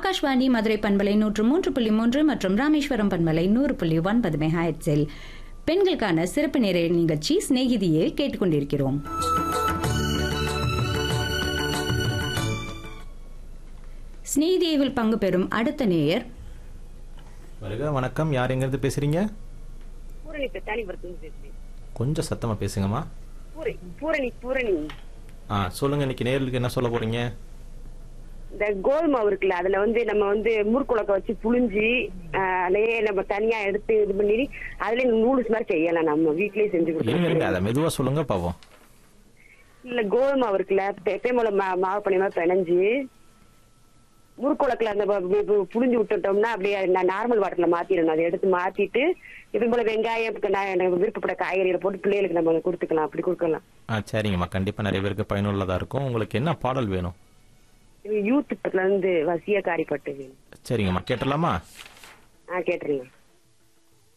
ஆகாஷ்வாணி மதுரை பண்பலை நூற்று மூன்று புள்ளி மூன்று மற்றும் ராமேஸ்வரம் பண்பலை நூறு புள்ளி ஒன்பது மெகாஹெட்ஸில் பெண்களுக்கான சிறப்பு நிறைய நிகழ்ச்சி சிநேகிதியை கேட்டுக்கொண்டிருக்கிறோம் சிநேகிதியில் பங்கு பெறும் அடுத்த நேயர் வருக வணக்கம் யார் எங்கிருந்து பேசுறீங்க பூரணி பெத்தானிபுரத்துலேருந்து பேசுறேன் கொஞ்சம் சத்தமா பேசுங்கம்மா பூரணி பூரணி பூரணி ஆ சொல்லுங்க இன்னைக்கு நேர்களுக்கு என்ன சொல்ல போறீங்க இந்த கோதுமை இருக்குல்ல அதுல வந்து நம்ம வந்து முறுக்குழக்க வச்சு புழிஞ்சு ஆஹ், அதுலயே நம்ம தனியா எடுத்து இது பண்ணி அதுல நூடுல்ஸ் மாதிரி செய்யலாம் நம்ம வீட்லயே செஞ்சு இருங்க இருங்க கொடுக்கலாம் அதை மெதுவா சொல்லுங்க பாப்போம் இல்ல கோதுமை மாவு இருக்குல்ல எப்பயும் மா- மாவு பண்ணி மாதிரி பிணைஞ்சு முறுக்குழக்குல அந்த ப- பு- பு- புழிஞ்சு விட்டுட்டோம்னா அப்படியே நார்மல் வாட்டர்ல மாத்திடணும் அதை எடுத்து மாத்திட்டு இது போல வெங்காயம் நான் எனக்கு விருப்பப்பட்ட காய்கறிகளை போட்டு பிள்ளைகளுக்கு நம்ம கொடுத்துக்கலாம் அப்படி கொடுக்கலாம் ஆ சரிங்கம்மா கண்டிப்பா நிறைய பேருக்கு பயனுள்ளதா இருக்கும் உங்களுக்கு என்ன பாடல் வேணும் யூத் பத்துல இருந்து வசிய காரிப்பட்டு சரிங்கம்மா கேட்டலாமா ஆ கேட்டுருங்க